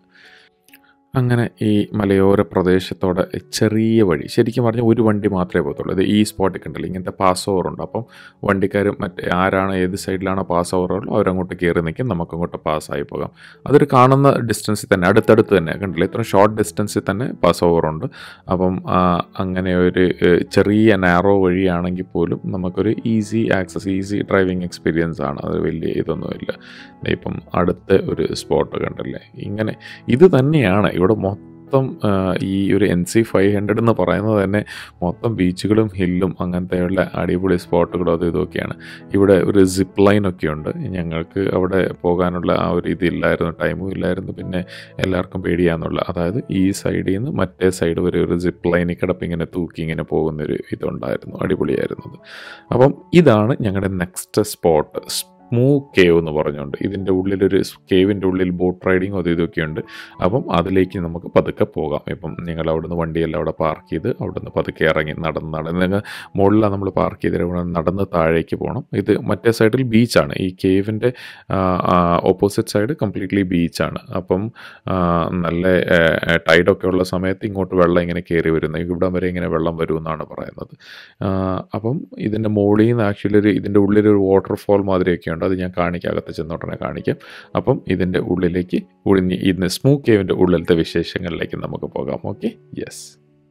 അങ്ങനെ ഈ മലയോര പ്രദേശത്തോടെ ചെറിയ വഴി ശരിക്കും പറഞ്ഞാൽ ഒരു വണ്ടി മാത്രമേ പോകത്തുള്ളൂ ഇത് ഈ സ്പോട്ടിൽ കണ്ടില്ല ഇങ്ങനത്തെ പാസ് ഓവർ ഉണ്ട് അപ്പം വണ്ടിക്കാർ മറ്റേ ആരാണ് ഏത് സൈഡിലാണോ പാസ് ഓവർ ഉള്ളൂ അവരങ്ങോട്ട് കയറി നിൽക്കും നമുക്കങ്ങോട്ട് പാസ്സായി പോകാം അതൊരു കാണുന്ന ഡിസ്റ്റൻസിൽ തന്നെ അടുത്തടുത്ത് തന്നെ കണ്ടില്ല ഇത്ര ഷോർട്ട് ഡിസ്റ്റൻസിൽ തന്നെ പാസ് ഓവർ ഉണ്ട് അപ്പം ആ, അങ്ങനെ ഒരു ഏഹ്, ചെറിയ നാരോ വഴിയാണെങ്കിൽ പോലും നമുക്കൊരു easy access easy driving experience ആണ് അത് വലിയ ഇതൊന്നുമില്ല ദേ ഇപ്പം അടുത്ത ഒരു സ്പോട്ട് കണ്ടല്ലേ ഇങ്ങനെ ഇത് തന്നെയാണ് ഇവിടെ മൊത്തം ആ, ഈ ഒരു എൻ സി ഫൈവ് ഹൺഡ്രഡ് എന്ന് പറയുന്നത് തന്നെ മൊത്തം ബീച്ചുകളും ഹില്ലും അങ്ങനത്തെയുള്ള അടിപൊളി സ്പോട്ടുകളും അതും ഇതൊക്കെയാണ് ഇവിടെ ഒരു സിപ്പ് ലൈനൊക്കെ ഉണ്ട് ഞങ്ങൾക്ക് അവിടെ പോകാനുള്ള ആ ഒരു ഇതില്ലായിരുന്നു ടൈമും ഇല്ലായിരുന്നു പിന്നെ എല്ലാവർക്കും പേടിയാന്നുള്ള അതായത് ഈ സൈഡിൽ നിന്ന് മറ്റേ സൈഡ് വരെ ഒരു സിപ്പ് ലൈനിൽ കിടപ്പ് ഇങ്ങനെ തൂക്കി ഇങ്ങനെ പോകുന്നൊരു ഇതുണ്ടായിരുന്നു അടിപൊളിയായിരുന്നത് അപ്പം ഇതാണ് ഞങ്ങളുടെ നെക്സ്റ്റ് സ്പോട്ട് സ്മൂ കേവ് എന്ന് പറഞ്ഞുകൊണ്ട് ഇതിൻ്റെ ഉള്ളിലൊരു കേവിൻ്റെ ഉള്ളിൽ ബോട്ട് റൈഡിങ് അത് ഇതൊക്കെ ഉണ്ട് അപ്പം അതിലേക്ക് നമുക്ക് പതുക്കെ പോകാം ഇപ്പം നിങ്ങൾ അവിടുന്ന് വണ്ടിയെല്ലാം അവിടെ പാർക്ക് ചെയ്ത് അവിടുന്ന് പതുക്കെ ഇറങ്ങി നടന്ന് നടന്ന് നിങ്ങൾ മുകളിലാണ് നമ്മൾ പാർക്ക് ചെയ്ത് ഇവിടെ നടന്ന് താഴേക്ക് പോകണം ഇത് മറ്റേ സൈഡിൽ ബീച്ചാണ് ഈ കേവിൻ്റെ ഓപ്പോസിറ്റ് സൈഡ് കംപ്ലീറ്റ്ലി ബീച്ചാണ് അപ്പം ആ, നല്ല ടൈഡൊക്കെ ഉള്ള സമയത്ത് ഇങ്ങോട്ട് വെള്ളം ഇങ്ങനെ കയറി വരുന്നു ഇവിടെ വരെ ഇങ്ങനെ വെള്ളം വരുമെന്നാണ് പറയുന്നത് ആ, അപ്പം ഇതിൻ്റെ മുകളിൽ നിന്ന് ആക്ച്വലി ഒരു ഇതിൻ്റെ ഉള്ളിലൊരു വാട്ടർഫോൾ മാതിരിയൊക്കെ ഉണ്ട് അത് ഞാൻ കാണിക്കാം അകത്ത് ചെന്നോട്ടനെ കാണിക്കാം അപ്പം ഇതിൻ്റെ ഉള്ളിലേക്ക് ഉഴിഞ്ഞ് ഇന്ന് സ്മൂ കേവിൻ്റെ ഉള്ളിലത്തെ വിശേഷങ്ങളിലേക്ക് നമുക്ക് പോകാം ഓക്കെ യെസ്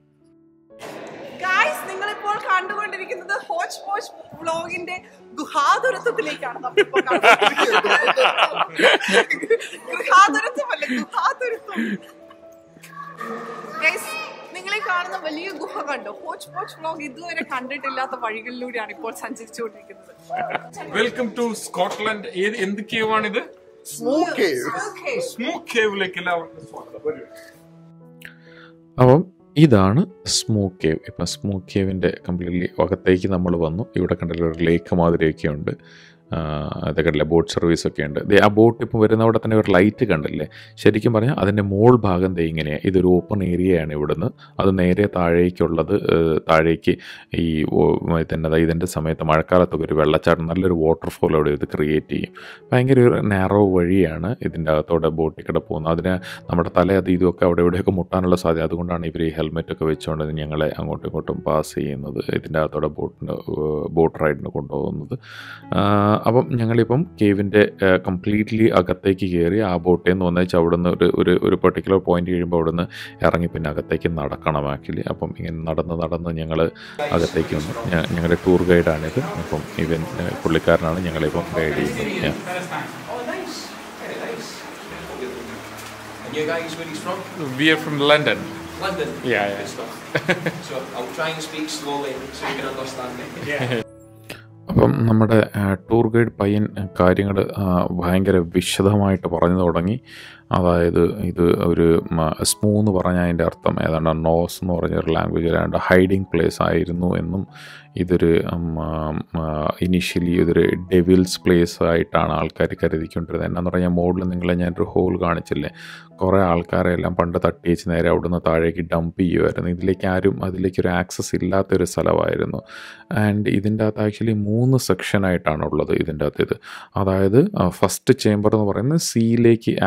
ഗായ്സ് നിങ്ങൾ ഇപ്പോൾ കണ്ടുകൊണ്ടിരിക്കുന്നത് ഹോച്ച് പോച്ച് വ്ലോഗിന്റെ ഗുഹാതുരത്വത്തിലേക്കാണ് നമ്മളിപ്പോൾ കണ്ടുകൊണ്ടിരിക്കുന്നത്. ഗുഹാതുരത്വമല്ല ഗുഹാതുരത്വം ഗൈസ് നിങ്ങൾ ഈ കാണുന്ന വലിയ ഗുഹ കണ്ടോ ഹോച്ച് പോച്ച് വ്ലോഗ് ഇതുവരെ കണ്ടിട്ടില്ലാത്ത വഴികളിലൂടെയാണ് ഇപ്പോൾ സഞ്ചരിച്ചുകൊണ്ടിരിക്കുന്നത് വെൽക്കം ടു സ്കോട്ട്ലൻഡ് ഏത് എന്ത് കേവാണിത് Okay. സ്മൂത്ത് കേവിലേക്ക് എല്ലാവർക്കും സ്വാഗതം വരൂ. അപ്പം ഇതാണ് സ്മൂ കേവ് ഇപ്പം സ്മൂ കേവിൻ്റെ കംപ്ലീറ്റ്ലി അകത്തേക്ക് നമ്മൾ വന്നു ഇവിടെ കണ്ടല്ലോ ഒരു ലേക്ക് മാതിരിയൊക്കെ ഉണ്ട് ആ, അതൊക്കെ കണ്ടില്ലേ ബോട്ട് സർവീസൊക്കെ ഉണ്ട് ദേ ആ ബോട്ട് ഇപ്പം വരുന്ന അവിടെ തന്നെ ഒരു ലൈറ്റ് കണ്ടില്ലേ ശരിക്കും പറഞ്ഞാൽ അതിൻ്റെ മോൾ ഭാഗം ദേ ഇങ്ങനെയാണ് ഇതൊരു ഓപ്പൺ ഏരിയയാണ് ഇവിടുന്ന് അത് നേരെ താഴേക്കുള്ളത് ഏഹ്, താഴേക്ക് ഈ തന്നെ ഇതിൻ്റെ സമയത്ത് മഴക്കാലത്തൊക്കെ ഒരു വെള്ളച്ചാട്ടം നല്ലൊരു വാട്ടർഫോൾ അവിടെ ഇത് ക്രിയേറ്റ് ചെയ്യും ഭയങ്കര ഒരു നാരോ വഴിയാണ് ഇതിൻ്റെ അകത്തോടെ ബോട്ടിൽ കൂടെ പോകുന്നത് അതിന് നമ്മുടെ തല അത് ഇതൊക്കെ അവിടെ ഇവിടെയൊക്കെ മുട്ടാനുള്ള സാധ്യത അതുകൊണ്ടാണ് ഇവർ ഈ ഹെൽമെറ്റ് ഒക്കെ വെച്ചുകൊണ്ട് ഞങ്ങളെ അങ്ങോട്ടും ഇങ്ങോട്ടും പാസ് ചെയ്യുന്നത് ഇതിൻ്റെ അകത്തോടെ ബോട്ടിന് ബോട്ട് റൈഡിന് കൊണ്ടുപോകുന്നത് ആ, അപ്പം ഞങ്ങളിപ്പം കേവിൻ്റെ കംപ്ലീറ്റ്ലി അകത്തേക്ക് കയറി ആ ബോട്ടിൽ നിന്ന് വന്നേച്ച് അവിടെ നിന്ന് ഒരു ഒരു ഒരു പെർട്ടിക്കുലർ പോയിന്റ് കഴിയുമ്പോൾ അവിടെ നിന്ന് ഇറങ്ങി പിന്നെ അകത്തേക്ക് നടക്കണം ആക്ച്വലി അപ്പം ഇങ്ങനെ നടന്ന് നടന്ന് ഞങ്ങൾ അകത്തേക്ക് വന്നു ഞ- ഞങ്ങളുടെ ടൂർ ഗൈഡാണിത് അപ്പം ഇവൻ ഏഹ്, പുള്ളിക്കാരനാണ് ഞങ്ങളിപ്പം ഗൈഡ് ചെയ്യുന്നത് ഞാൻ Oh, nice. Very nice. And you guys, where he's from? We are from London. London. Yeah, yeah. Good stuff. so I'll try and speak slowly so you can understand me. അപ്പം നമ്മുടെ tour guide പയ്യൻ കാര്യങ്ങൾ ഭയങ്കര വിശദമായിട്ട് പറഞ്ഞു തുടങ്ങി അതായത് ഇത് ഒരു സ്മൂ എന്ന് പറഞ്ഞാൽ അതിൻ്റെ അർത്ഥം ഏതാണ്ട് നോസ് എന്ന് പറഞ്ഞൊരു ലാംഗ്വേജ് ഏതാണ്ട് ഹൈഡിങ് പ്ലേസ് ആയിരുന്നു എന്നും ഇതൊരു ഇനീഷ്യലി ഇതൊരു ഡെവിൽസ് പ്ലേസ് ആയിട്ടാണ് ആൾക്കാർ കരുതിക്കൊണ്ടിരുന്നത് എന്നാന്ന് പറഞ്ഞാൽ മോഡിൽ നിങ്ങളെ ഞാനൊരു ഹോൾ കാണിച്ചില്ലേ കുറേ ആൾക്കാരെ എല്ലാം പണ്ട് തട്ടിയേച്ച് നേരെ അവിടുന്ന് താഴേക്ക് ഡംപ് ചെയ്യുമായിരുന്നു ഇതിലേക്ക് ആരും അതിലേക്ക് ഒരു ആക്സസ് ഇല്ലാത്തൊരു സ്ഥലമായിരുന്നു ആൻഡ് ഇതിൻ്റെ അകത്ത് ആക്ച്വലി മൂന്ന് സെക്ഷനായിട്ടാണ് ഉള്ളത് ഇതിൻ്റെ അകത്ത് ഇത് അതായത് ഫസ്റ്റ് ചേംബർ എന്ന് പറയുന്നത് സീയിലേക്ക് ആക്സസ്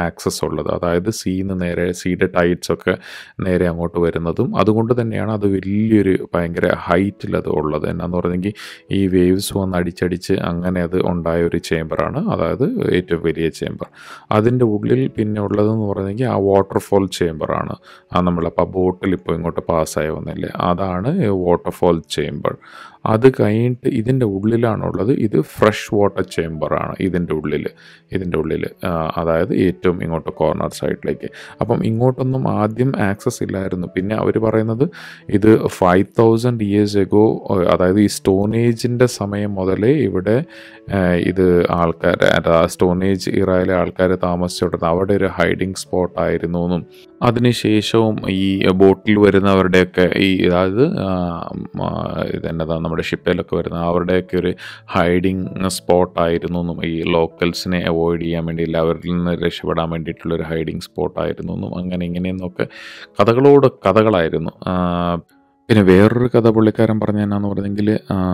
ഉള്ളത് അതായത് സീന്ന് നേരെ സീയുടെ ടൈറ്റ്സ് ഒക്കെ നേരെ അങ്ങോട്ട് വരുന്നതും അതുകൊണ്ട് തന്നെയാണ് അത് വലിയൊരു ഭയങ്കര ഹൈറ്റിൽ അത് ഉള്ളത് എന്നാന്ന് പറഞ്ഞെങ്കിൽ ഈ വേവ്സ് വന്ന് അടിച്ചടിച്ച് അങ്ങനെ അത് ഉണ്ടായ ഒരു ചേമ്പറാണ് അതായത് ഏറ്റവും വലിയ ചേമ്പർ അതിൻ്റെ ഉള്ളിൽ പിന്നെ ഉള്ളതെന്ന് പറഞ്ഞെങ്കിൽ ആ വാട്ടർഫോൾ ചേമ്പറാണ് ആ നമ്മളപ്പോൾ ബോട്ടിൽ ഇപ്പോൾ ഇങ്ങോട്ട് പാസ്സായി വന്നില്ലേ അതാണ് വാട്ടർഫോൾ ചേമ്പർ അത് കഴിഞ്ഞിട്ട് ഇതിൻ്റെ ഉള്ളിലാണുള്ളത് ഇത് ഫ്രഷ് വാട്ടർ ചേമ്പറാണ് ഇതിൻ്റെ ഉള്ളിൽ ഇതിൻ്റെ ഉള്ളിൽ അതായത് ഏറ്റവും ഇങ്ങോട്ട് കോർണർ സൈഡിലേക്ക് അപ്പം ഇങ്ങോട്ടൊന്നും ആദ്യം ആക്സസ് ഇല്ലായിരുന്നു പിന്നെ അവർ പറയുന്നത് ഇത് ഫൈവ് തൗസൻഡ് ഇയേഴ്സ് എഗോ അതായത് ഈ സ്റ്റോൺ ഏജിൻ്റെ സമയം മുതലേ ഇവിടെ ആ, ഇത് ആൾക്കാർ സ്റ്റോൺ ഏജ് ഇറായിലെ ആൾക്കാർ താമസിച്ചോണ്ടിരുന്നത് അവിടെ ഒരു ഹൈഡിങ് സ്പോട്ട് ആയിരുന്നു എന്നും അതിനുശേഷവും ഈ ബോട്ടിൽ വരുന്നവരുടെയൊക്കെ ഈ അതായത് ആ, ആ, ഇതെന്നതാ നമ്മുടെ ഷിപ്പിലൊക്കെ വരുന്ന അവരുടെയൊക്കെ ഒരു ഹൈഡിങ് സ്പോട്ട് ആയിരുന്നു എന്നും ഈ ലോക്കൽസിനെ അവോയ്ഡ് ചെയ്യാൻ വേണ്ടിയില്ല അവരിൽ നിന്ന് രക്ഷപ്പെടാൻ വേണ്ടിയിട്ടുള്ള ഒരു ഹൈഡിങ് സ്പോട്ട് ആയിരുന്നു എന്നും അങ്ങനെ ഇങ്ങനെയെന്നൊക്കെ കഥകളോട് കഥകളായിരുന്നു ആ, പിന്നെ വേറൊരു കഥ പുള്ളിക്കാരൻ പറഞ്ഞ എന്നാന്ന് പറഞ്ഞെങ്കിൽ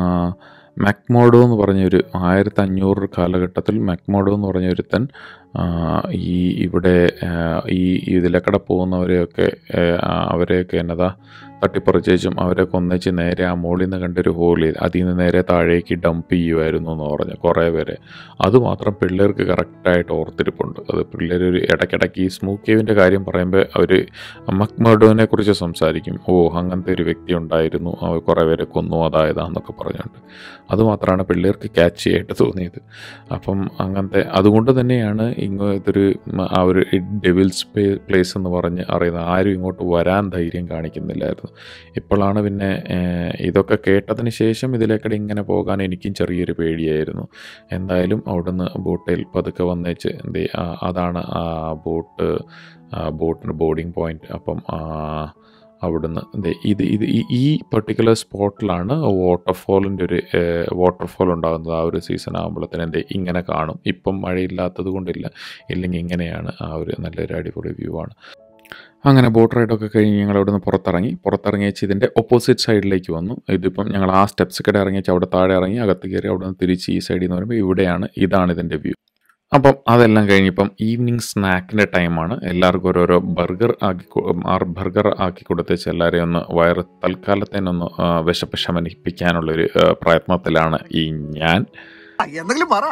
മാക്മോഡോ എന്ന് പറഞ്ഞൊരു ആയിരത്തി അഞ്ഞൂറ് കാലഘട്ടത്തിൽ മാക്മോഡോ എന്ന് പറഞ്ഞ ഒരുത്തൻ ആ, ഈ ഇവിടെ ആ, ഈ ഇതിലക്കടെ പോകുന്നവരെയൊക്കെ ആ, അവരെയൊക്കെ എന്നതാ തട്ടിപ്പറിച്ചേച്ചും അവരൊക്കെ ഒന്നിച്ച് നേരെ ആ മുകളിൽ നിന്ന് കണ്ടൊരു ഹോളിൽ അതിൽ നിന്ന് നേരെ താഴേക്ക് ഡംപ് ചെയ്യുമായിരുന്നു എന്ന് പറഞ്ഞു കുറേ പേര് അതുമാത്രം പിള്ളേർക്ക് കറക്റ്റായിട്ട് ഓർത്തിരിപ്പുണ്ട് അത് പിള്ളേർ ഒരു ഇടയ്ക്കിടയ്ക്ക് ഈ സ്മൂക്ക് കേവിൻ്റെ കാര്യം പറയുമ്പോൾ അവർ മക്മർഡോനെ കുറിച്ച് സംസാരിക്കും ഓ അങ്ങനത്തെ ഒരു വ്യക്തി ഉണ്ടായിരുന്നു അവർ കുറേ പേരെ കൊന്നു അതായതാന്നൊക്കെ പറഞ്ഞുകൊണ്ട് അതുമാത്രമാണ് പിള്ളേർക്ക് ക്യാച്ച് ആയിട്ട് തോന്നിയത് അപ്പം അങ്ങനത്തെ അതുകൊണ്ട് തന്നെയാണ് ഇങ്ങോ ഇതൊരു മ- ആ ഒരു ഡെവിൽസ് പ്ലേസ് എന്ന് പറഞ്ഞ് അറിയുന്നത് ആരും ഇങ്ങോട്ട് വരാൻ ധൈര്യം കാണിക്കുന്നില്ലായിരുന്നു ഇപ്പോഴാണ് പിന്നെ ഏഹ്, ഇതൊക്കെ കേട്ടതിന് ശേഷം ഇതിലേക്കടെ ഇങ്ങനെ പോകാൻ എനിക്കും ചെറിയൊരു പേടിയായിരുന്നു എന്തായാലും അവിടുന്ന് ബോട്ടിൽ പതുക്കെ വന്നേച്ച് എന്ത് ചെയ്യ- ആ, അതാണ് ആ ബോട്ട് ബോട്ടിന് ബോർഡിംഗ് പോയിന്റ് അപ്പം ആ, അവിടുന്ന് ദേ ഇത് ഇത് ഈ- ഈ പെർട്ടിക്കുലർ സ്പോട്ടിലാണ് വാട്ടർഫോളിൻ്റെ ഒരു വാട്ടർഫോൾ ഉണ്ടാകുന്നത് ആ ഒരു സീസൺ ആകുമ്പോഴത്തേന് എന്തേ ഇങ്ങനെ കാണും ഇപ്പം മഴയില്ലാത്തത് കൊണ്ടില്ല ഇല്ലെങ്കിൽ ഇങ്ങനെയാണ് ആ ഒരു നല്ലൊരു അടിപൊളി വ്യൂ ആണ് അങ്ങനെ ബോട്ട് റൈഡൊക്കെ കഴിഞ്ഞ് ഞങ്ങൾ അവിടെ നിന്ന് പുറത്തിറങ്ങി പുറത്തിറങ്ങി വെച്ച് ഇതിൻ്റെ ഓപ്പോസിറ്റ് സൈഡിലേക്ക് വന്നു ഇതിപ്പം ഞങ്ങൾ ആ സ്റ്റെപ്സ് കട ഇറങ്ങി വെച്ച് അവിടെ താഴെ ഇറങ്ങി അകത്ത് കയറി അവിടെ നിന്ന് തിരിച്ച് ഈ സൈഡിൽ നിന്ന് വരുമ്പോൾ ഇവിടെയാണ് ഇതാണ് ഇതിൻ്റെ വ്യൂ അപ്പം അതെല്ലാം കഴിഞ്ഞിപ്പം ഈവനിങ് സ്നാക്കിൻ്റെ ടൈമാണ് എല്ലാവർക്കും ഓരോരോ ബർഗർ ആക്കി ബർഗർ ആക്കി കൊടുത്തേച്ച് എല്ലാവരെയും ഒന്ന് വയറ് തൽക്കാലത്തേനൊന്ന് ആ, വിശപ്പ് ശമനിപ്പിക്കാനുള്ളൊരു ആ, പ്രയത്നത്തിലാണ് ഈ ഞാൻ എന്തെങ്കിലും പറ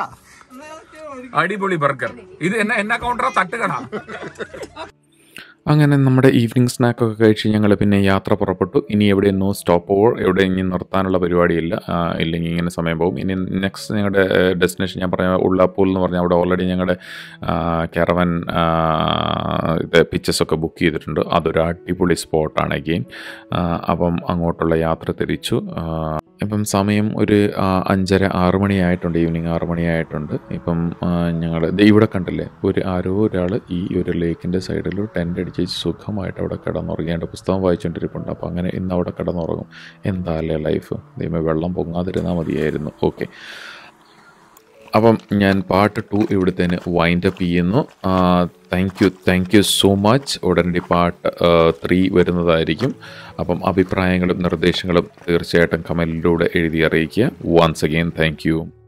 അടിപൊളി ബർഗർ ഇത് എന്നെ എന്നെ കൗണ്ടറ തട്ടുകട അങ്ങനെ നമ്മുടെ ഈവനിങ് സ്നാക്കൊക്കെ കഴിച്ച് ഞങ്ങൾ പിന്നെ യാത്ര പുറപ്പെട്ടു ഇനി എവിടെ നോ സ്റ്റോപ്പ് ഓവർ എവിടെ ഇനി നിർത്താനുള്ള പരിപാടിയില്ല ആ, ഇല്ലെങ്കിൽ ഇങ്ങനെ സമയം പോകും ഇനി നെക്സ്റ്റ് ഞങ്ങളുടെ ഡെസ്റ്റിനേഷൻ ഞാൻ പറഞ്ഞ ഉള്ളാപ്പൂൽ എന്ന് പറഞ്ഞാൽ അവിടെ ഓൾറെഡി ഞങ്ങളുടെ കാരവൻ ഇത് പിക്ചേഴ്സ് ഒക്കെ ബുക്ക് ചെയ്തിട്ടുണ്ട് അതൊരു അടിപൊളി സ്പോട്ടാണ് അഗെയിൻ അപ്പം അങ്ങോട്ടുള്ള യാത്ര തിരിച്ചു ആ, ഇപ്പം സമയം ഒരു ആ, അഞ്ചര ആറ് മണിയായിട്ടുണ്ട് ഈവനിങ് ആറ് മണിയായിട്ടുണ്ട് ഇപ്പം ഞങ്ങൾ ഇവിടെ കണ്ടില്ലേ ഒരു ആരോ ഒരാൾ ഈ ഒരു ലേക്കിൻ്റെ സൈഡിൽ ടെൻ്റ് അടിച്ച് സുഖമായിട്ട് അവിടെ കിടന്നുറങ്ങേണ്ട പുസ്തകം വായിച്ചുകൊണ്ടിരിപ്പുണ്ട് അപ്പോൾ അങ്ങനെ ഇന്ന് അവിടെ കിടന്നുറങ്ങും എന്താ അല്ലേ ലൈഫ് ദൈവമേ വെള്ളം പൊങ്ങാതിരുന്നാൽ മതിയായിരുന്നു ഓക്കെ അപ്പം ഞാൻ പാർട്ട് ടു ഇവിടുത്തേന് വൈൻഡ് അപ്പ് ചെയ്യുന്നു thank you thank you so much ഉടനടി പാർട്ട് ത്രീ വരുന്നതായിരിക്കും അപ്പം അഭിപ്രായങ്ങളും നിർദ്ദേശങ്ങളും തീർച്ചയായിട്ടും കമൻറ്റിലൂടെ എഴുതി അറിയിക്കുക വൺസ് അഗെയിൻ താങ്ക് യു